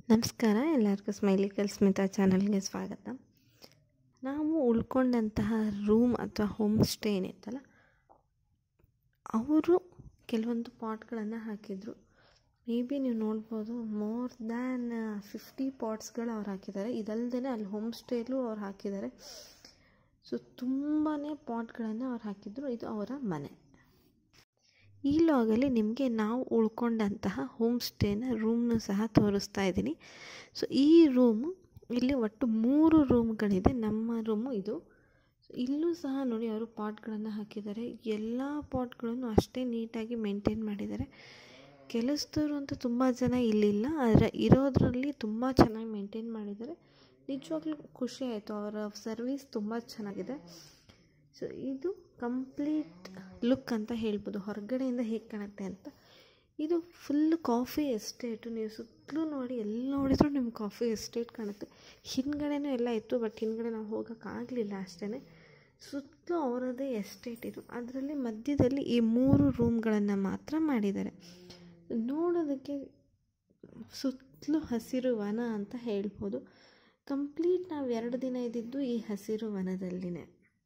ನಮಸ್ಕಾರ ಎಲ್ಲರಿಗೂ smiley girl Smita ಚಾನಲ್ಗೆ ಸ್ವಾಗತ ನಾವು ಉಳ್ಕೊಂಡಂತಹ ರೂಮ್ ಅಥವಾ ಹೋಮ್ ಸ್ಟೇ ಏನಿತ್ತಲ್ಲ ಅವರು ಕೆಲವೊಂದು ಪಾಟ್ಗಳನ್ನು ಹಾಕಿದರು ಮೇ ಬಿ ನೀವು ನೋಡ್ಬೋದು ಮೋರ್ ದ್ಯಾನ್ ಫಿಫ್ಟಿ ಪಾಟ್ಸ್ಗಳು ಅವ್ರು ಹಾಕಿದ್ದಾರೆ ಇದಲ್ಲದೆ ಅಲ್ಲಿ ಹೋಮ್ ಸ್ಟೇಲೂ ಅವ್ರು ಹಾಕಿದ್ದಾರೆ ಸೊ ತುಂಬಾ ಪಾಟ್ಗಳನ್ನು ಅವ್ರು ಹಾಕಿದ್ರು ಇದು ಅವರ ಮನೆ ಈ ಲಾಗಲ್ಲಿ ನಿಮಗೆ ನಾವು ಉಳ್ಕೊಂಡಂತಹ ಹೋಮ್ ಸ್ಟೇನ ರೂಮ್ನು ಸಹ ತೋರಿಸ್ತಾ ಇದ್ದೀನಿ ಸೊ ಈ ರೂಮು ಇಲ್ಲಿ ಒಟ್ಟು ಮೂರು ರೂಮ್ಗಳಿದೆ ನಮ್ಮ ರೂಮು ಇದು ಸೊ ಇಲ್ಲೂ ಸಹ ನೋಡಿ ಅವರು ಪಾಟ್ಗಳನ್ನು ಹಾಕಿದ್ದಾರೆ ಎಲ್ಲ ಪಾಟ್ಗಳನ್ನು ಅಷ್ಟೇ ನೀಟಾಗಿ ಮೇಂಟೈನ್ ಮಾಡಿದ್ದಾರೆ ಕೆಲಸದವರು ಅಂತೂ ತುಂಬ ಜನ ಇಲ್ಲಿಲ್ಲ ಆದರೆ ಇರೋದರಲ್ಲಿ ತುಂಬ ಚೆನ್ನಾಗಿ ಮೇಂಟೈನ್ ಮಾಡಿದ್ದಾರೆ ನಿಜವಾಗ್ಲೂ ಖುಷಿ ಆಯಿತು ಅವರ ಸರ್ವಿಸ್ ತುಂಬ ಚೆನ್ನಾಗಿದೆ ಸೊ ಇದು ಕಂಪ್ಲೀಟ್ ಲುಕ್ ಅಂತ ಹೇಳ್ಬೋದು ಹೊರಗಡೆಯಿಂದ ಹೇಗೆ ಕಾಣುತ್ತೆ ಅಂತ ಇದು ಫುಲ್ ಕಾಫಿ ಎಸ್ಟೇಟು ನೀವು ಸುತ್ತಲೂ ನೋಡಿ ಎಲ್ಲಿ ನೋಡಿದರೂ ನಿಮ್ಗೆ ಕಾಫಿ ಎಸ್ಟೇಟ್ ಕಾಣುತ್ತೆ ಹಿಂದ್ಗಡೆನೂ ಎಲ್ಲ ಇತ್ತು ಬಟ್ ಹಿಂದ್ಗಡೆ ನಾವು ಹೋಗೋಕ್ಕಾಗಲಿಲ್ಲ ಅಷ್ಟೇ ಸುತ್ತಲೂ ಅವರದೇ ಎಸ್ಟೇಟ್ ಇದು ಅದರಲ್ಲಿ ಮಧ್ಯದಲ್ಲಿ ಈ ಮೂರು ರೂಮ್ಗಳನ್ನು ಮಾತ್ರ ಮಾಡಿದ್ದಾರೆ ನೋಡೋದಕ್ಕೆ ಸುತ್ತಲೂ ಹಸಿರು ವನ ಅಂತ ಹೇಳ್ಬೋದು ಕಂಪ್ಲೀಟ್ ನಾವು ಎರಡು ದಿನ ಇದ್ದಿದ್ದು ಈ ಹಸಿರು ವನದಲ್ಲಿನೇ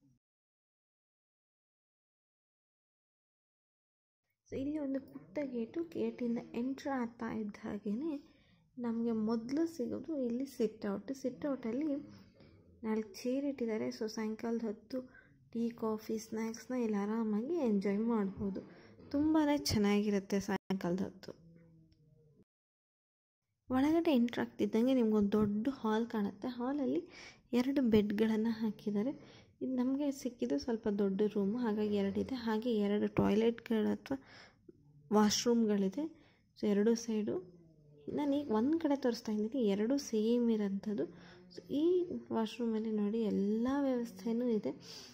ಸೊ ಇಲ್ಲಿ ಒಂದು ಪುಟ್ಟ ಗೇಟು ಗೇಟಿಂದ ಎಂಟ್ರ್ ಆಗ್ತಾ ಇದ್ದ ಹಾಗೇ ನಮಗೆ ಮೊದಲು ಸಿಗೋದು ಇಲ್ಲಿ ಸಿಟ್ಔಟ್ ಸಿಟ್ಔಟಲ್ಲಿ ನಾಲ್ಕು ಚೇರ್ ಇಟ್ಟಿದ್ದಾರೆ ಸೊ ಸಾಯಂಕಾಲದ ಹೊತ್ತು ಟೀ ಕಾಫಿ ಸ್ನ್ಯಾಕ್ಸ್ನ ಇಲ್ಲಿ ಆರಾಮಾಗಿ ಎಂಜಾಯ್ ಮಾಡ್ಬೋದು ತುಂಬಾ ಚೆನ್ನಾಗಿರುತ್ತೆ ಸಾಯಂಕಾಲದ ಹೊತ್ತು ಒಳಗಡೆ ಎಂಟ್ರ್ ಆಗ್ತಿದ್ದಂಗೆ ನಿಮ್ಗೊಂದು ದೊಡ್ಡ ಹಾಲ್ ಕಾಣುತ್ತೆ ಹಾಲಲ್ಲಿ ಎರಡು ಬೆಡ್ಗಳನ್ನು ಹಾಕಿದ್ದಾರೆ ಇದು ನಮಗೆ ಸಿಕ್ಕಿದ್ದು ಸ್ವಲ್ಪ ದೊಡ್ಡ ರೂಮು ಹಾಗಾಗಿ ಎರಡಿದೆ ಹಾಗೆ ಎರಡು ಟಾಯ್ಲೆಟ್ಗಳು ಅಥವಾ ವಾಶ್ರೂಮ್ಗಳಿದೆ ಸೊ ಎರಡೂ ಸೈಡು ನಾನು ಈಗ ಒಂದು ಕಡೆ ತೋರಿಸ್ತಾ ಇದ್ದೀನಿ ಎರಡೂ ಸೇಮ್ ಇರೋಂಥದ್ದು ಸೊ ಈ ವಾಶ್ರೂಮಲ್ಲಿ ನೋಡಿ ಎಲ್ಲ ವ್ಯವಸ್ಥೆಯೂ ಇದೆ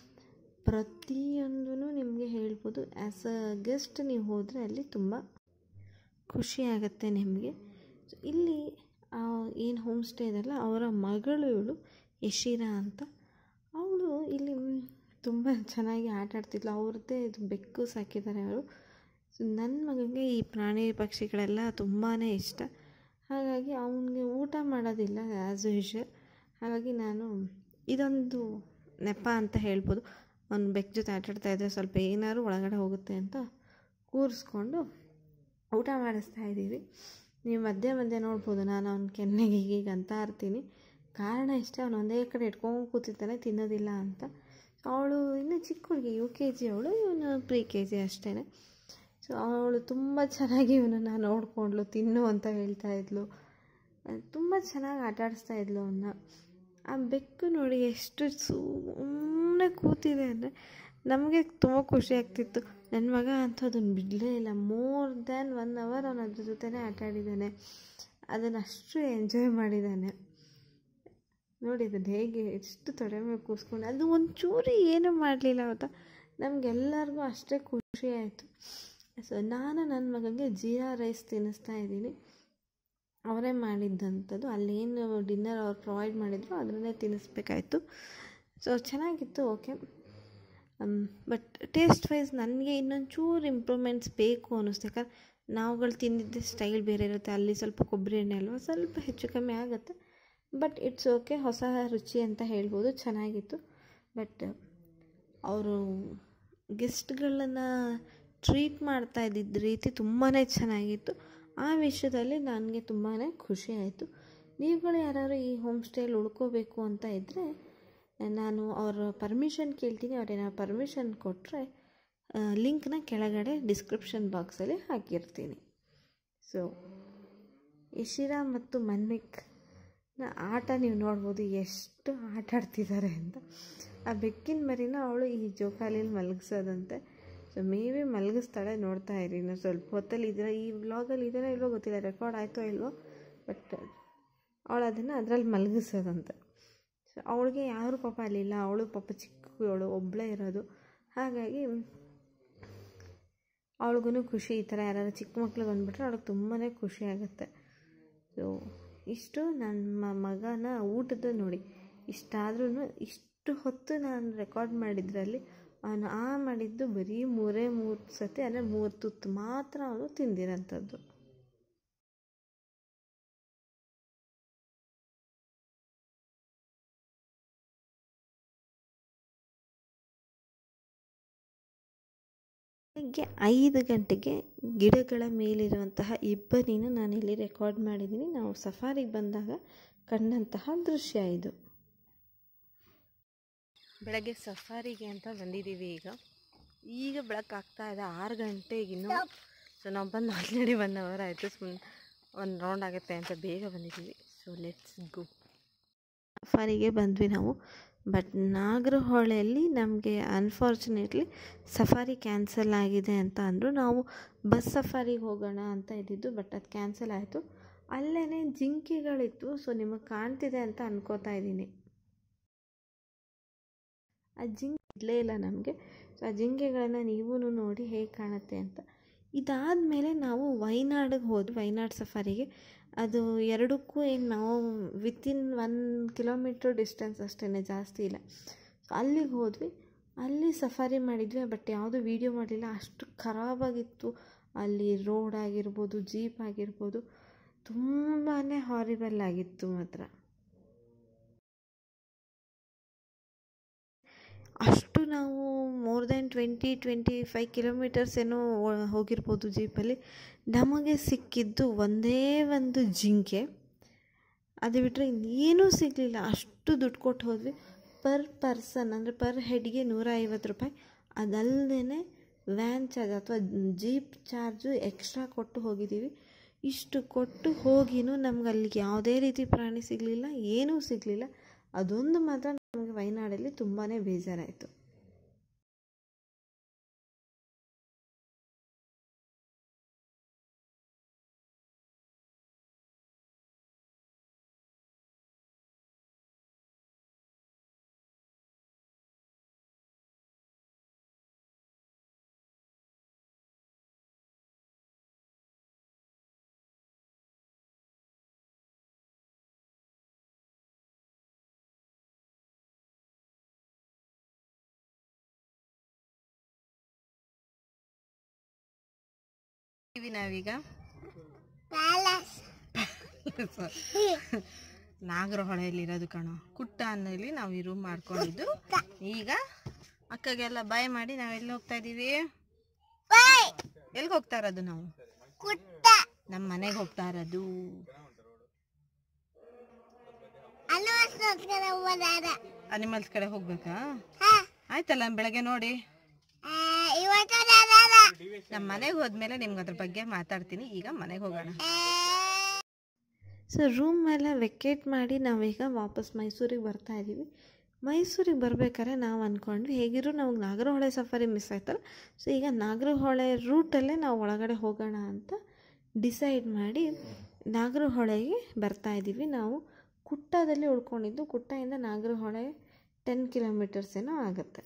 ಪ್ರತಿಯೊಂದೂ ನಿಮಗೆ ಹೇಳ್ಬೋದು ಆ್ಯಸ್ ಅ ಗೆಸ್ಟ್ ನೀವು ಹೋದರೆ ಅಲ್ಲಿ ತುಂಬ ಖುಷಿ ಆಗುತ್ತೆ ನಿಮಗೆ ಸೊ ಇಲ್ಲಿ ಏನು ಹೋಮ್ ಸ್ಟೇ ಇದೆಲ್ಲ ಅವರ ಮಗಳು ಇವಳು ಯಶಿರಾ ಅಂತ ಅವಳು ಇಲ್ಲಿ ತುಂಬ ಚೆನ್ನಾಗಿ ಆಟ ಆಡ್ತಿದ್ಲು ಅವ್ರದ್ದೇ ಇದು ಬೆಕ್ಕು ಸಾಕಿದ್ದಾರೆ ಅವರು ಸೊ ನನ್ನ ಮಗನಿಗೆ ಈ ಪ್ರಾಣಿ ಪಕ್ಷಿಗಳೆಲ್ಲ ತುಂಬಾ ಇಷ್ಟ ಹಾಗಾಗಿ ಅವನಿಗೆ ಊಟ ಮಾಡೋದಿಲ್ಲ ಆ್ಯಸ್ ಯೂಶ್ವಲ್ ಹಾಗಾಗಿ ನಾನು ಇದೊಂದು ನೆಪ ಅಂತ ಹೇಳ್ಬೋದು ಅವ್ನು ಬೆಕ್ಕ ಜೊತೆ ಆಟಾಡ್ತಾ ಇದ್ದರೆ ಸ್ವಲ್ಪ ಏನಾದ್ರು ಒಳಗಡೆ ಹೋಗುತ್ತೆ ಅಂತ ಕೂರಿಸ್ಕೊಂಡು ಊಟ ಮಾಡಿಸ್ತಾ ಇದ್ದೀವಿ ನೀವು ಮಧ್ಯೆ ಮಧ್ಯೆ ನೋಡ್ಬೋದು ನಾನು ಅವ್ನ ಕೆನ್ನೆಗೆ ಹೀಗೀಗೆ ಅಂತ ಇರ್ತೀನಿ ಕಾರಣ ಇಷ್ಟೇ ಅವನು ಒಂದೇ ಕಡೆ ಇಟ್ಕೊಂಡು ಕೂತಿರ್ತಾನೆ ತಿನ್ನೋದಿಲ್ಲ ಅಂತ ಅವಳು ಇನ್ನೂ ಚಿಕ್ಕ ಹುಡುಗಿ ಯು ಕೆ ಜಿ ಅವಳು ಇವನು ಪ್ರಿ ಕೆ ಜಿ ಅಷ್ಟೇ ಸೊ ಅವಳು ತುಂಬ ಚೆನ್ನಾಗಿ ಇವನನ್ನು ನೋಡಿಕೊಂಡ್ಲು ತಿನ್ನು ಅಂತ ಹೇಳ್ತಾ ಇದ್ಲು ತುಂಬ ಚೆನ್ನಾಗಿ ಆಟ ಆಡಿಸ್ತಾ ಇದ್ಲು ಅವನ್ನ ಆ ಬೆಕ್ಕು ನೋಡಿ ಎಷ್ಟು ಸುಮ್ಮನೆ ಕೂತಿದೆ ಅಂದರೆ ನಮಗೆ ತುಂಬ ಖುಷಿ ಆಗ್ತಿತ್ತು ನನ್ನ ಮಗ ಅಂತೂ ಅದನ್ನು ಬಿಡಲೇ ಇಲ್ಲ ಮೋರ್ ದ್ಯಾನ್ ಒನ್ ಅವರ್ ಅವನು ಅದ್ರ ಜೊತೆನೇ ಆಟ ಆಡಿದ್ದಾನೆ ಅದನ್ನು ಅಷ್ಟು ಎಂಜಾಯ್ ಮಾಡಿದ್ದಾನೆ ನೋಡಿ ಅದನ್ನು ಹೇಗೆ ಎಷ್ಟು ತೊಡೆ ಮೇಲೆ ಕೂರಿಸ್ಕೊಂಡು ಅದು ಒಂಚೂರು ಏನೂ ಮಾಡಲಿಲ್ಲ ಅವತ್ತ ನಮಗೆಲ್ಲರಿಗೂ ಅಷ್ಟೇ ಖುಷಿ ಆಯಿತು ಸೊ ನಾನು ನನ್ನ ಮಗನಿಗೆ ಜೀರಾ ರೈಸ್ ತಿನ್ನಿಸ್ತಾ ಇದ್ದೀನಿ ಅವರೇ ಮಾಡಿದ್ದಂಥದ್ದು ಅಲ್ಲೇನು ಡಿನ್ನರ್ ಅವ್ರು ಪ್ರೊವೈಡ್ ಮಾಡಿದ್ರು ಅದನ್ನೇ ತಿನ್ನಿಸ್ಬೇಕಾಯ್ತು ಸೊ ಚೆನ್ನಾಗಿತ್ತು ಓಕೆ ಬಟ್ ಟೇಸ್ಟ್ ವೈಸ್ ನನಗೆ ಇನ್ನೊಂದು ಚೂರು ಇಂಪ್ರೂವ್ಮೆಂಟ್ಸ್ ಬೇಕು ಅನ್ನಿಸ್ತು ಯಾಕಂದ್ರೆ ನಾವುಗಳು ತಿಂದಿದ್ದ ಸ್ಟೈಲ್ ಬೇರೆ ಇರುತ್ತೆ ಅಲ್ಲಿ ಸ್ವಲ್ಪ ಕೊಬ್ಬರಿ ಎಣ್ಣೆ ಅಲ್ವಾ ಸ್ವಲ್ಪ ಹೆಚ್ಚು ಕಮ್ಮಿ ಆಗುತ್ತೆ ಬಟ್ ಇಟ್ಸ್ ಓಕೆ ಹೊಸ ರುಚಿ ಅಂತ ಹೇಳ್ಬೋದು ಚೆನ್ನಾಗಿತ್ತು ಬಟ್ ಅವರು ಗೆಸ್ಟ್ಗಳನ್ನು ಟ್ರೀಟ್ ಮಾಡ್ತಾ ಇದ್ದಿದ್ದ ರೀತಿ ತುಂಬಾ ಚೆನ್ನಾಗಿತ್ತು ಆ ವಿಷಯದಲ್ಲಿ ನನಗೆ ತುಂಬಾ ಖುಷಿ ಆಯಿತು ನೀವುಗಳು ಯಾರಾದ್ರು ಈ ಹೋಮ್ ಸ್ಟೇಲಿ ಉಳ್ಕೋಬೇಕು ಅಂತ ಇದ್ದರೆ ನಾನು ಅವ್ರ ಪರ್ಮಿಷನ್ ಕೇಳ್ತೀನಿ ಅವ್ರೇನಾದ್ರು ಪರ್ಮಿಷನ್ ಕೊಟ್ಟರೆ ಲಿಂಕ್ನ ಕೆಳಗಡೆ ಡಿಸ್ಕ್ರಿಪ್ಷನ್ ಬಾಕ್ಸಲ್ಲಿ ಹಾಕಿರ್ತೀನಿ ಸೊ ಯಶಿರಾ ಮತ್ತು ಮನ್ವಿಕ್ ಆಟ ನೀವು ನೋಡ್ಬೋದು ಎಷ್ಟು ಆಟ ಆಡ್ತಿದ್ದಾರೆ ಅಂತ ಆ ಬೆಕ್ಕಿನ ಮರಿನ ಅವಳು ಈ ಜೋಕಾಲಿಯಲ್ಲಿ ಮಲಗಿಸೋದಂತೆ ಸೊ ಮೇ ಬಿ ಮಲಗಿಸ್ತಾಳೆ ನೋಡ್ತಾ ಇರಿ ಇನ್ನು ಸ್ವಲ್ಪ ಹೊತ್ತಲ್ಲಿ ಇದರ ಈ ವ್ಲಾಗಲ್ಲಿ ಇದರ ಇಲ್ವೋ ಗೊತ್ತಿಲ್ಲ ರೆಕಾರ್ಡ್ ಆಯಿತೋ ಇಲ್ವೋ ಬಟ್ ಅವಳು ಅದನ್ನು ಅದರಲ್ಲಿ ಮಲಗಿಸೋದಂತೆ ಸೊ ಅವಳಿಗೆ ಯಾರು ಪಾಪ ಅಲ್ಲಿಲ್ಲ ಅವಳು ಪಾಪ ಚಿಕ್ಕವಳು ಒಬ್ಬಳೇ ಇರೋದು ಹಾಗಾಗಿ ಅವಳಿಗೂ ಖುಷಿ ಈ ಥರ ಯಾರಾದ್ರು ಚಿಕ್ಕ ಮಕ್ಕಳು ಬಂದುಬಿಟ್ರೆ ಅವಳಿಗೆ ತುಂಬಾ ಖುಷಿ ಆಗುತ್ತೆ ಸೊ ಇಷ್ಟು ನನ್ನ ಮಗನ ಊಟದ ನೋಡಿ ಇಷ್ಟಾದ್ರೂ ಇಷ್ಟು ಹೊತ್ತು ನಾನು ರೆಕಾರ್ಡ್ ಮಾಡಿದ್ರಲ್ಲಿ ಅವನು ಆ ಮಾಡಿದ್ದು ಬರೀ ಮೂರೇ ಮೂರು ಸತಿ ಅಂದರೆ ಮೂರು ತುತ್ತು ಮಾತ್ರ ಅವನು ತಿಂದಿರೋಂಥದ್ದು ಬೆಳಗ್ಗೆ ಐದು ಗಂಟೆಗೆ ಗಿಡಗಳ ಮೇಲಿರುವಂತಹ ಇಬ್ಬನಿನ ನಾನಿಲ್ಲಿ ರೆಕಾರ್ಡ್ ಮಾಡಿದ್ದೀನಿ ನಾವು ಸಫಾರಿಗೆ ಬಂದಾಗ ಕಂಡಂತಹ ದೃಶ್ಯ ಇದು ಬೆಳಗ್ಗೆ ಸಫಾರಿಗೆ ಅಂತ ಬಂದಿದ್ದೀವಿ ಈಗ ಈಗ ಬೆಳಕಾಗ್ತಾ ಇದೆ ಆರು ಗಂಟೆಗಿನ್ನು ಸೊ ನಾವು ಬಂದು ಆಲ್ರೆಡಿ ಒನ್ ಅವರ್ ಆಯಿತು ಸುಮ್ಮನೆ ಒಂದು ರೌಂಡ್ ಆಗುತ್ತೆ ಅಂತ ಬೇಗ ಬಂದಿದ್ದೀವಿ ಸೊ ಲೆಟ್ಸ್ ಗೋ ಸಫಾರಿಗೆ ಬಂದ್ವಿ ನಾವು ಬಟ್ ನಾಗರಹೊಳೆಯಲ್ಲಿ ನಮಗೆ ಅನ್ಫಾರ್ಚುನೇಟ್ಲಿ ಸಫಾರಿ ಕ್ಯಾನ್ಸಲ್ ಆಗಿದೆ ಅಂತ ಅಂದರು ನಾವು ಬಸ್ ಸಫಾರಿಗೆ ಹೋಗೋಣ ಅಂತ ಇದ್ದಿದ್ದು ಬಟ್ ಅದು ಕ್ಯಾನ್ಸಲ್ ಆಯಿತು ಅಲ್ಲೇ ಜಿಂಕೆಗಳಿತ್ತು ಸೊ ನಿಮಗೆ ಕಾಣ್ತಿದೆ ಅಂತ ಅನ್ಕೋತಾ ಇದ್ದೀನಿ ಆ ಜಿಂಕೆ ಇರಲೇ ಇಲ್ಲ ನಮಗೆ ಸೊ ಆ ಜಿಂಕೆಗಳನ್ನು ನೀವೂ ನೋಡಿ ಹೇಗೆ ಕಾಣುತ್ತೆ ಅಂತ ಇದಾದಮೇಲೆ ನಾವು ವೈನಾಡಿಗೆ ಹೋದ್ವಿ ವೈನಾಡ್ ಸಫಾರಿಗೆ ಅದು ಎರಡಕ್ಕೂ ಏನು ನಾವು ವಿತಿನ್ ಒನ್ ಕಿಲೋಮೀಟ್ರ್ ಡಿಸ್ಟೆನ್ಸ್ ಅಷ್ಟೇ ಜಾಸ್ತಿ ಇಲ್ಲ ಸೊ ಅಲ್ಲಿಗೆ ಹೋದ್ವಿ ಅಲ್ಲಿ ಸಫಾರಿ ಮಾಡಿದ್ವಿ ಬಟ್ ಯಾವುದೂ ವೀಡಿಯೋ ಮಾಡಲಿಲ್ಲ ಅಷ್ಟು ಖರಾಬಾಗಿತ್ತು ಅಲ್ಲಿ ರೋಡ್ ಆಗಿರ್ಬೋದು ಜೀಪ್ ಆಗಿರ್ಬೋದು ತುಂಬಾ ಹಾರಿಬಲ್ ಆಗಿತ್ತು ಮಾತ್ರ ಅಷ್ಟು ನಾವು more than twenty twenty five kilometers ಏನೋ ಹೋಗಿರ್ಬೋದು ಜೀಪಲ್ಲಿ ನಮಗೆ ಸಿಕ್ಕಿದ್ದು ಒಂದೇ ಒಂದು ಜಿಂಕೆ ಅದು ಬಿಟ್ಟರೆ ಇನ್ನೇನೂ ಸಿಗಲಿಲ್ಲ ಅಷ್ಟು ದುಡ್ಡು ಕೊಟ್ಟು ಹೋದ್ವಿ ಪರ್ ಪರ್ಸನ್ ಅಂದರೆ ಪರ್ ಹೆಡ್ಗೆ ನೂರ ಐವತ್ತು ರೂಪಾಯಿ ಅದಲ್ಲದೆ ವ್ಯಾನ್ ಚಾರ್ಜ್ ಅಥವಾ ಜೀಪ್ ಚಾರ್ಜು ಎಕ್ಸ್ಟ್ರಾ ಕೊಟ್ಟು ಹೋಗಿದ್ದೀವಿ ಇಷ್ಟು ಕೊಟ್ಟು ಹೋಗಿನೂ ನಮ್ಗೆ ಅಲ್ಲಿಗೆ ಯಾವುದೇ ರೀತಿ ಪ್ರಾಣಿ ಸಿಗಲಿಲ್ಲ ಏನೂ ಸಿಗಲಿಲ್ಲ ಅದೊಂದು ಮಾತ್ರ ನಮಗೆ ವಯನಾಡಲ್ಲಿ ತುಂಬಾ ಬೇಜಾರಾಯಿತು ನಾವೀಗ ನಾಗರಹೊಳೆಯಲ್ಲಿರೋದು ಕಣೋ ಕುಟ್ಟ ಅನ್ನೋಲ್ಲಿ ನಾವು ಈ ರೂಮ್ ಮಾಡ್ಕೊಂಡಿದ್ದು ಈಗ ಅಕ್ಕಗೆಲ್ಲ ಬಾಯ್ ಮಾಡಿ ನಾವು ಎಲ್ಲಿ ಹೋಗ್ತಾ ಇದ್ದೀವಿ ಎಲ್ಲಿಗೆ ಹೋಗ್ತಾ ಇರೋದು ನಾವು ನಮ್ಮ ಮನೆಗೆ ಹೋಗ್ತಾ ಇರೋದು ಅನಿಮಲ್ಸ್ ಕಡೆ ಹೋಗ್ಬೇಕಾ ಆಯ್ತಲ್ಲ ಬೆಳಗ್ಗೆ ನೋಡಿ ನಮ್ಮ ಮನೆಗೆ ಹೋದ್ಮೇಲೆ ನಿಮ್ಗೆ ಅದ್ರ ಬಗ್ಗೆ ಮಾತಾಡ್ತೀನಿ ಈಗ ಮನೆಗೆ ಹೋಗೋಣ ಸೊ ರೂಮ್ ಎಲ್ಲ ವೆಕೇಟ್ ಮಾಡಿ ನಾವೀಗ ವಾಪಸ್ ಮೈಸೂರಿಗೆ ಬರ್ತಾ ಇದ್ದೀವಿ ಮೈಸೂರಿಗೆ ಬರ್ಬೇಕಾದ್ರೆ ನಾವು ಅಂದ್ಕೊಂಡ್ವಿ ಹೇಗಿರೋ ನಮಗೆ ನಾಗರಹೊಳೆ ಸಫಾರಿ ಮಿಸ್ ಆಯ್ತಲ್ಲ ಸೊ ಈಗ ನಾಗರಹೊಳೆ ರೂಟಲ್ಲೇ ನಾವು ಒಳಗಡೆ ಹೋಗೋಣ ಅಂತ ಡಿಸೈಡ್ ಮಾಡಿ ನಾಗರಹೊಳೆಗೆ ಬರ್ತಾ ಇದ್ದೀವಿ ನಾವು ಕುಟ್ಟದಲ್ಲಿ ಉಳ್ಕೊಂಡಿದ್ದು ಕುಟ್ಟದಿಂದ ನಾಗರಹೊಳೆ ಟೆನ್ ಕಿಲೋಮೀಟರ್ಸ್ ಏನೋ ಆಗುತ್ತೆ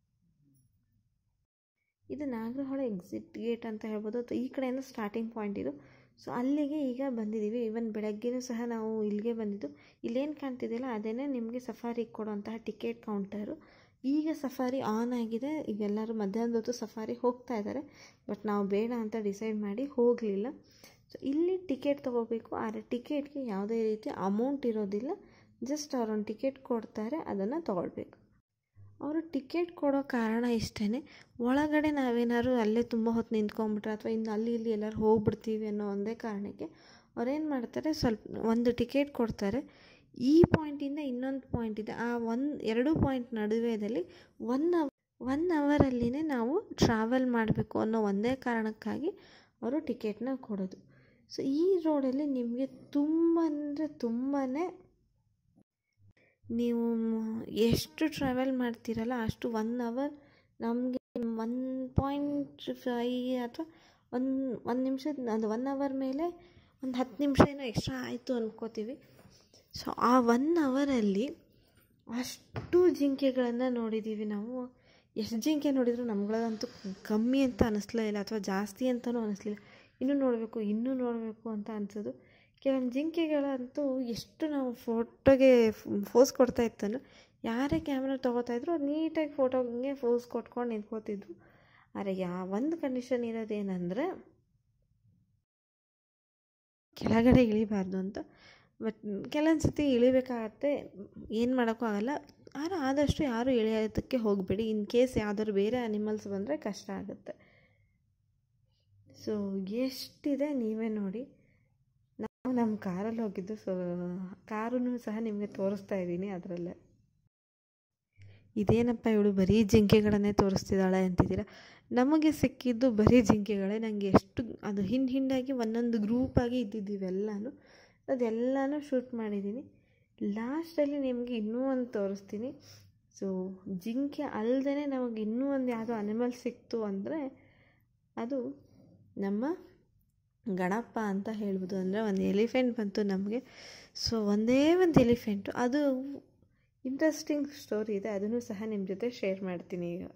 ಇದು ನಾಗರಹೊಳೆ ಎಕ್ಸಿಟ್ ಗೇಟ್ ಅಂತ ಹೇಳ್ಬೋದು ಅಥವಾ ಈ ಕಡೆಯಿಂದ ಸ್ಟಾರ್ಟಿಂಗ್ ಪಾಯಿಂಟ್ ಇದು ಸೊ ಅಲ್ಲಿಗೆ ಈಗ ಬಂದಿದ್ದೀವಿ ಈವನ್ ಬೆಳಗ್ಗೆನೂ ಸಹ ನಾವು ಇಲ್ಲಿಗೆ ಬಂದಿದ್ದು ಇಲ್ಲೇನು ಕಾಣ್ತಿದೆಯಲ್ಲ ಅದೇ ನಿಮಗೆ ಸಫಾರಿಗೆ ಕೊಡುವಂತಹ ಟಿಕೆಟ್ ಕೌಂಟರು ಈಗ ಸಫಾರಿ ಆನ್ ಆಗಿದೆ ಈಗ ಎಲ್ಲರೂ ಮಧ್ಯಾಹ್ನದ ಹೊತ್ತು ಸಫಾರಿ ಹೋಗ್ತಾ ಇದ್ದಾರೆ ಬಟ್ ನಾವು ಬೇಡ ಅಂತ ಡಿಸೈಡ್ ಮಾಡಿ ಹೋಗಲಿಲ್ಲ ಸೊ ಇಲ್ಲಿ ಟಿಕೆಟ್ ತೊಗೋಬೇಕು ಆದರೆ ಟಿಕೆಟ್ಗೆ ಯಾವುದೇ ರೀತಿ ಅಮೌಂಟ್ ಇರೋದಿಲ್ಲ ಜಸ್ಟ್ ಅವರೊಂದು ಟಿಕೆಟ್ ಕೊಡ್ತಾರೆ ಅದನ್ನು ತೊಗೊಳ್ಬೇಕು ಅವರು ಟಿಕೆಟ್ ಕೊಡೋ ಕಾರಣ ಇಷ್ಟೇ ಒಳಗಡೆ ನಾವೇನಾದ್ರು ಅಲ್ಲೇ ತುಂಬ ಹೊತ್ತು ನಿಂತ್ಕೊಂಡ್ಬಿಟ್ರೆ ಅಥವಾ ಇನ್ನು ಅಲ್ಲಿ ಇಲ್ಲಿ ಎಲ್ಲರೂ ಹೋಗ್ಬಿಡ್ತೀವಿ ಅನ್ನೋ ಒಂದೇ ಕಾರಣಕ್ಕೆ ಅವ್ರೇನು ಮಾಡ್ತಾರೆ ಸ್ವಲ್ಪ ಒಂದು ಟಿಕೆಟ್ ಕೊಡ್ತಾರೆ ಈ ಪಾಯಿಂಟಿಂದ ಇನ್ನೊಂದು ಪಾಯಿಂಟ್ ಇದೆ ಆ ಒಂದು ಎರಡು ಪಾಯಿಂಟ್ ನಡುವೆದಲ್ಲಿ ಒನ್ ಅವ್ ಒನ್ ಅವರಲ್ಲಿನೇ ನಾವು ಟ್ರಾವೆಲ್ ಮಾಡಬೇಕು ಅನ್ನೋ ಒಂದೇ ಕಾರಣಕ್ಕಾಗಿ ಅವರು ಟಿಕೆಟ್ನ ಕೊಡೋದು ಸೊ ಈ ರೋಡಲ್ಲಿ ನಿಮಗೆ ತುಂಬ ಅಂದರೆ ತುಂಬಾ ನೀವು ಎಷ್ಟು ಟ್ರಾವೆಲ್ ಮಾಡ್ತೀರಲ್ಲ ಅಷ್ಟು ಒನ್ ಅವರ್ ನಮಗೆ ಒನ್ ಪಾಯಿಂಟ್ ಫೈ ಅಥವಾ ಒಂದು ಒಂದು ನಿಮಿಷದ ಅದು ಒನ್ ಅವರ್ ಮೇಲೆ ಒಂದು ಹತ್ತು ನಿಮಿಷ ಏನೋ ಎಕ್ಸ್ಟ್ರಾ ಆಯಿತು ಅನ್ಕೋತೀವಿ ಸೊ ಆ ಒನ್ ಅವರಲ್ಲಿ ಅಷ್ಟು ಜಿಂಕೆಗಳನ್ನು ನೋಡಿದ್ದೀವಿ ನಾವು ಎಷ್ಟು ಜಿಂಕೆ ನೋಡಿದ್ರು ನಮ್ಗಳದಂತೂ ಕಮ್ಮಿ ಅಂತ ಅನ್ನಿಸ್ಲೇ ಇಲ್ಲ ಅಥವಾ ಜಾಸ್ತಿ ಅಂತಲೂ ಅನ್ನಿಸ್ಲಿಲ್ಲ ಇನ್ನೂ ನೋಡಬೇಕು ಇನ್ನೂ ನೋಡಬೇಕು ಅಂತ ಅನಿಸೋದು ಕೆಲವೊಂದು ಜಿಂಕೆಗಳಂತೂ ಎಷ್ಟು ನಾವು ಫೋಟೋಗೆ ಫೋಸ್ ಕೊಡ್ತಾ ಇತ್ತಂದ್ರೆ ಯಾರೇ ಕ್ಯಾಮ್ರಾ ತೊಗೋತಾಯಿದ್ರು ಅದು ನೀಟಾಗಿ ಫೋಟೋಗೆ ಫೋಸ್ ಕೊಟ್ಕೊಂಡು ನಿಂತ್ಕೋತಿದ್ರು ಆದರೆ ಯಾ ಒಂದು ಕಂಡೀಷನ್ ಇರೋದೇನೆಂದರೆ ಕೆಳಗಡೆ ಇಳಿಬಾರ್ದು ಅಂತ ಬಟ್ ಕೆಲವೊಂದು ಸತಿ ಇಳಿಬೇಕಾಗತ್ತೆ ಏನು ಮಾಡೋಕ್ಕೂ ಆಗಲ್ಲ ಆದರೆ ಆದಷ್ಟು ಯಾರೂ ಇಳಿಯೋದಕ್ಕೆ ಹೋಗಬೇಡಿ ಇನ್ ಕೇಸ್ ಯಾವ್ದಾದ್ರು ಬೇರೆ ಅನಿಮಲ್ಸ್ ಬಂದರೆ ಕಷ್ಟ ಆಗುತ್ತೆ ಸೊ ಎಷ್ಟಿದೆ ನೀವೇ ನೋಡಿ ನಾವು ನಮ್ಮ ಕಾರಲ್ಲಿ ಹೋಗಿದ್ದು ಸೊ ಕಾರನ್ನು ಸಹ ನಿಮಗೆ ತೋರಿಸ್ತಾ ಇದ್ದೀನಿ ಅದರಲ್ಲೇ ಇದೇನಪ್ಪ ಇವಳು ಬರೀ ಜಿಂಕೆಗಳನ್ನೇ ತೋರಿಸ್ತಿದ್ದಾಳೆ ಅಂತಿದ್ದೀರ ನಮಗೆ ಸಿಕ್ಕಿದ್ದು ಬರೀ ಜಿಂಕೆಗಳೇ ನನಗೆ ಎಷ್ಟು ಅದು ಹಿಂಡು ಹಿಂಡಾಗಿ ಒಂದೊಂದು ಗ್ರೂಪಾಗಿ ಇದ್ದಿದ್ದೀವೆಲ್ಲನೂ ಅದೆಲ್ಲನೂ ಶೂಟ್ ಮಾಡಿದ್ದೀನಿ ಲಾಸ್ಟಲ್ಲಿ ನಿಮಗೆ ಇನ್ನೂ ಒಂದು ತೋರಿಸ್ತೀನಿ ಸೊ ಜಿಂಕೆ ಅಲ್ಲದೆ ನಮಗೆ ಇನ್ನೂ ಒಂದು ಯಾವುದೋ ಅನಿಮಲ್ ಸಿಕ್ತು ಅಂದರೆ ಅದು ನಮ್ಮ ಗಣಪ ಅಂತ ಹೇಳ್ಬೋದು ಅಂದರೆ ಒಂದು ಎಲಿಫೆಂಟ್ ಬಂತು ನಮಗೆ ಸೊ ಒಂದೇ ಒಂದು ಎಲಿಫೆಂಟು ಅದು ಇಂಟ್ರೆಸ್ಟಿಂಗ್ ಸ್ಟೋರಿ ಇದೆ ಅದನ್ನು ಸಹ ನಿಮ್ಮ ಜೊತೆ ಶೇರ್ ಮಾಡ್ತೀನಿ ಈಗ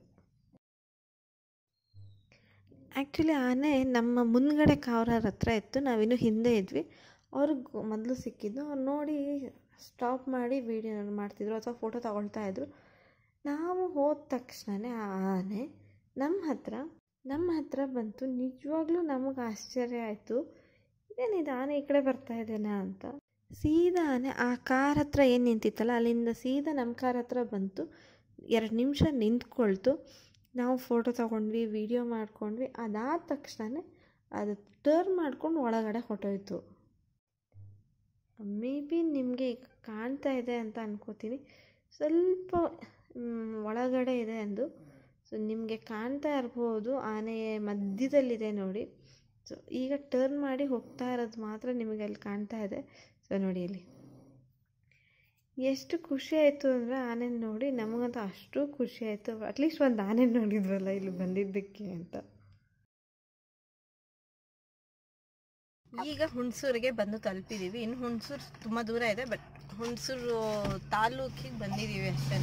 ಆ್ಯಕ್ಚುಲಿ ಆನೆ ನಮ್ಮ ಮುಂದ್ಗಡೆ ಕಾವ್ರಾರ ಹತ್ರ ಇತ್ತು ನಾವಿನ್ನೂ ಹಿಂದೆ ಇದ್ವಿ ಅವ್ರಿಗೆ ಮೊದಲು ಸಿಕ್ಕಿದ್ದು ಅವ್ರು ನೋಡಿ ಸ್ಟಾಪ್ ಮಾಡಿ ವೀಡಿಯೋ ಮಾಡ್ತಿದ್ರು ಅಥವಾ ಫೋಟೋ ತಗೊಳ್ತಾ ಇದ್ರು ನಾವು ಹೋದ ತಕ್ಷಣವೇ ಆ ಆನೆ ನಮ್ಮ ಹತ್ರ ನಮ್ಮ ಹತ್ರ ಬಂತು ನಿಜವಾಗ್ಲೂ ನಮಗೆ ಆಶ್ಚರ್ಯ ಆಯಿತು ಏನಿದು ಆನೆ ಈ ಕಡೆ ಬರ್ತಾ ಇದ್ದೇನಾ ಅಂತ ಸೀದಾ ಆನೆ ಆ ಕಾರ್ ಹತ್ರ ಏನು ನಿಂತಿತ್ತಲ್ಲ ಅಲ್ಲಿಂದ ಸೀದಾ ನಮ್ಮ ಕಾರ್ ಹತ್ರ ಬಂತು ಎರಡು ನಿಮಿಷ ನಿಂತ್ಕೊಳ್ತು ನಾವು ಫೋಟೋ ತಗೊಂಡ್ವಿ ವಿಡಿಯೋ ಮಾಡ್ಕೊಂಡ್ವಿ ಅದಾದ ತಕ್ಷಣವೇ ಅದು ಟರ್ನ್ ಮಾಡ್ಕೊಂಡು ಒಳಗಡೆ ಹೊಟ್ಟೋಯ್ತು ಮೇ ಬಿ ನಿಮಗೆ ಕಾಣ್ತಾ ಇದೆ ಅಂತ ಅನ್ಕೋತೀನಿ ಸ್ವಲ್ಪ ಒಳಗಡೆ ಇದೆ ಅಂದು ಸೊ ನಿಮಗೆ ಕಾಣ್ತಾ ಇರ್ಬೋದು ಆನೆ ಮಧ್ಯದಲ್ಲಿದೆ ನೋಡಿ ಸೊ ಈಗ ಟರ್ನ್ ಮಾಡಿ ಹೋಗ್ತಾ ಇರೋದು ಮಾತ್ರ ನಿಮಗೆ ಅಲ್ಲಿ ಕಾಣ್ತಾ ಇದೆ ಸೊ ನೋಡಿ ಇಲ್ಲಿ ಎಷ್ಟು ಖುಷಿ ಆಯಿತು ಅಂದರೆ ಆನೆ ನೋಡಿ ನಮಗಂತೂ ಅಷ್ಟು ಖುಷಿ ಆಯಿತು ಅಟ್ಲೀಸ್ಟ್ ಒಂದು ಆನೆ ನೋಡಿದ್ವಲ್ಲ ಇಲ್ಲಿ ಬಂದಿದ್ದಕ್ಕೆ ಅಂತ ಈಗ ಹುಣಸೂರಿಗೆ ಬಂದು ತಲುಪಿದ್ದೀವಿ ಇನ್ನು ಹುಣಸೂರು ತುಂಬ ದೂರ ಇದೆ ಬಟ್ ಹುಣಸೂರು ತಾಲೂಕಿಗೆ ಬಂದಿದ್ದೀವಿ ಅಷ್ಟೇ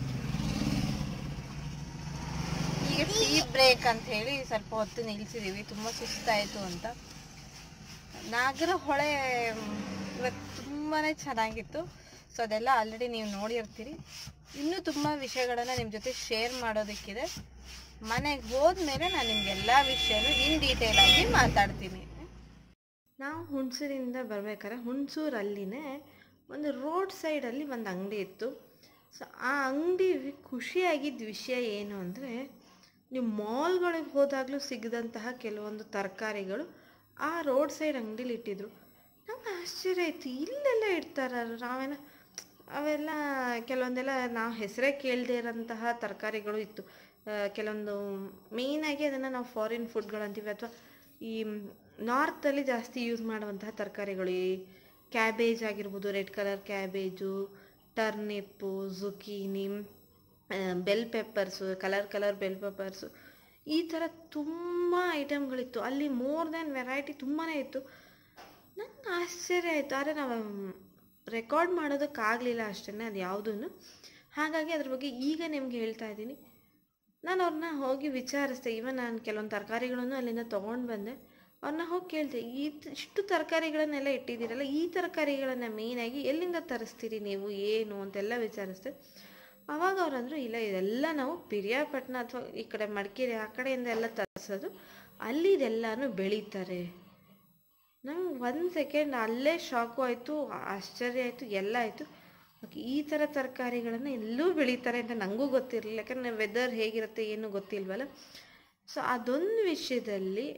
ಈಗ ಟೀ ಬ್ರೇಕ್ ಅಂತ ಹೇಳಿ ಸ್ವಲ್ಪ ಹೊತ್ತು ನಿಲ್ಸಿದ್ದೀವಿ ತುಂಬ ಸುಸ್ತಾಯಿತು ಅಂತ ನಾಗರ ಹೊಳೆ ಇವತ್ತು ತುಂಬಾ ಚೆನ್ನಾಗಿತ್ತು ಸೊ ಅದೆಲ್ಲ ಆಲ್ರೆಡಿ ನೀವು ನೋಡಿರ್ತೀರಿ ಇನ್ನೂ ತುಂಬ ವಿಷಯಗಳನ್ನು ನಿಮ್ಮ ಜೊತೆ ಶೇರ್ ಮಾಡೋದಕ್ಕಿದೆ ಮನೆಗೆ ಹೋದ್ಮೇಲೆ ನಾನು ನಿಮ್ಗೆಲ್ಲ ವಿಷಯನೂ ಇನ್ ಡೀಟೇಲ್ ಆಗಿ ಮಾತಾಡ್ತೀನಿ ನಾವು ಹುಣಸೂರಿಂದ ಬರ್ಬೇಕಾದ್ರೆ ಹುಣಸೂರಲ್ಲಿನೇ ಒಂದು ರೋಡ್ ಸೈಡಲ್ಲಿ ಒಂದು ಅಂಗಡಿ ಇತ್ತು ಸೊ ಆ ಅಂಗಡಿ ಖುಷಿಯಾಗಿದ್ದ ವಿಷಯ ಏನು ಅಂದರೆ ನೀವು ಮಾಲ್ಗಳಿಗೆ ಹೋದಾಗಲೂ ಸಿಗದಂತಹ ಕೆಲವೊಂದು ತರಕಾರಿಗಳು ಆ ರೋಡ್ ಸೈಡ್ ಅಂಗಡಿಲಿ ಇಟ್ಟಿದ್ರು ನಮ್ಗೆ ಆಶ್ಚರ್ಯ ಆಯಿತು ಇಲ್ಲೆಲ್ಲ ಇಡ್ತಾರ ನಾವೇನ ಅವೆಲ್ಲ ಕೆಲವೊಂದೆಲ್ಲ ನಾವು ಹೆಸರೇ ಕೇಳದೇ ಇರೋಂತಹ ತರಕಾರಿಗಳು ಇತ್ತು ಕೆಲವೊಂದು ಮೇಯ್ನಾಗಿ ಅದನ್ನು ನಾವು ಫಾರಿನ್ ಫುಡ್ಗಳು ಅಂತೀವಿ ಅಥವಾ ಈ ನಾರ್ತಲ್ಲಿ ಜಾಸ್ತಿ ಯೂಸ್ ಮಾಡುವಂತಹ ತರಕಾರಿಗಳು ಈ ಕ್ಯಾಬೇಜ್ ಆಗಿರ್ಬೋದು red colour cabbage turnip zucchini bell peppers colour colour bell peppers ಈ ಥರ ತುಂಬ ಐಟಮ್ಗಳಿತ್ತು ಅಲ್ಲಿ ಮೋರ್ ದ್ಯಾನ್ ವೆರೈಟಿ ತುಂಬಾ ಇತ್ತು ನಂಗೆ ಆಶ್ಚರ್ಯ ಆಯಿತು ಆದರೆ ನಾವು ರೆಕಾರ್ಡ್ ಮಾಡೋದಕ್ಕಾಗಲಿಲ್ಲ ಅಷ್ಟೇ ಅದು ಯಾವುದೂ ಹಾಗಾಗಿ ಅದ್ರ ಬಗ್ಗೆ ಈಗ ನಿಮ್ಗೆ ಹೇಳ್ತಾ ಇದ್ದೀನಿ ನಾನು ಅವ್ರನ್ನ ಹೋಗಿ ವಿಚಾರಿಸ್ದೆ ಇವನ್ ನಾನು ಕೆಲವೊಂದು ತರಕಾರಿಗಳನ್ನು ಅಲ್ಲಿಂದ ತೊಗೊಂಡು ಬಂದೆ ಅವ್ರನ್ನ ಹೋಗಿ ಕೇಳಿದೆ ಈ ಇಷ್ಟು ತರಕಾರಿಗಳನ್ನೆಲ್ಲ ಇಟ್ಟಿದ್ದೀರಲ್ಲ ಈ ತರಕಾರಿಗಳನ್ನು ಮೇಯ್ನಾಗಿ ಎಲ್ಲಿಂದ ತರಿಸ್ತೀರಿ ನೀವು ಏನು ಅಂತೆಲ್ಲ ವಿಚಾರಿಸ್ದೆ ಆವಾಗ ಅವ್ರಂದ್ರು ಇಲ್ಲ ಇದೆಲ್ಲ ನಾವು ಪಿರಿಯಾಪಟ್ಟಣ ಅಥವಾ ಈ ಕಡೆ ಮಡಿಕೇರಿ ಆ ಕಡೆಯಿಂದ ಎಲ್ಲ ತರಿಸೋದು ಅಲ್ಲಿ ಇದೆಲ್ಲನೂ ಬೆಳೀತಾರೆ ನಂಗೆ ಒಂದು ಸೆಕೆಂಡ್ ಅಲ್ಲೇ ಶಾಕು ಆಯಿತು ಆಶ್ಚರ್ಯ ಆಯಿತು ಎಲ್ಲ ಆಯಿತು ಓಕೆ ಈ ಥರ ತರಕಾರಿಗಳನ್ನು ಎಲ್ಲೂ ಬೆಳೀತಾರೆ ಅಂತ ನನಗೂ ಗೊತ್ತಿರಲಿಲ್ಲ ಯಾಕಂದರೆ ವೆದರ್ ಹೇಗಿರುತ್ತೆ ಏನು ಗೊತ್ತಿಲ್ವಲ್ಲ ಸೊ ಅದೊಂದು ವಿಷಯದಲ್ಲಿ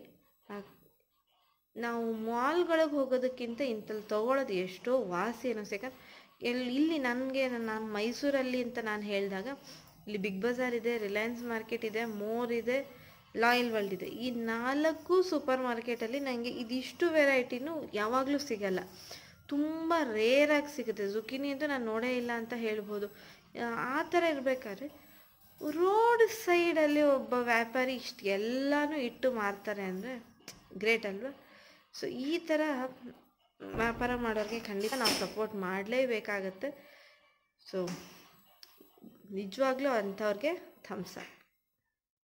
ನಾವು ಮಾಲ್ಗಳಿಗೆ ಹೋಗೋದಕ್ಕಿಂತ ಇಂಥಲ್ಲಿ ತೊಗೊಳೋದು ಎಷ್ಟೋ ವಾಸಿ ಅನ್ನಿಸ್ತು ಯಾಕಂದ್ರೆ ಎಲ್ಲಿ ಇಲ್ಲಿ ನನಗೆ ನಾನು ಮೈಸೂರಲ್ಲಿ ಅಂತ ನಾನು ಹೇಳಿದಾಗ ಇಲ್ಲಿ ಬಿಗ್ ಬಜಾರ್ ಇದೆ ರಿಲಯನ್ಸ್ ಮಾರ್ಕೆಟ್ ಇದೆ ಮೋರ್ ಇದೆ ಲಾಯಲ್ ವರ್ಲ್ಡ್ ಇದೆ ಈ ನಾಲ್ಕು ಸೂಪರ್ ಮಾರ್ಕೆಟಲ್ಲಿ ನನಗೆ ಇದಿಷ್ಟು ವೆರೈಟಿನೂ ಯಾವಾಗಲೂ ಸಿಗಲ್ಲ ತುಂಬ ರೇರಾಗಿ ಸಿಗುತ್ತೆ ಜುಕಿನಿ ಅಂತೂ ನಾನು ನೋಡೇ ಇಲ್ಲ ಅಂತ ಹೇಳ್ಬೋದು ಆ ಥರ ಇರಬೇಕಾದ್ರೆ ರೋಡ್ ಸೈಡಲ್ಲಿ ಒಬ್ಬ ವ್ಯಾಪಾರಿ ಇಷ್ಟು ಎಲ್ಲನೂ ಇಟ್ಟು ಮಾರ್ತಾರೆ ಅಂದರೆ ಗ್ರೇಟ್ ಅಲ್ವಾ ಸೊ ಈ ಥರ ವ್ಯಾಪಾರ ಮಾಡೋರಿಗೆ ಖಂಡಿತ ನಾವು ಸಪೋರ್ಟ್ ಮಾಡಲೇಬೇಕಾಗತ್ತೆ ಸೊ ನಿಜವಾಗ್ಲೂ ಅಂಥವ್ರಿಗೆ ಥಮ್ಸ್ ಅಪ್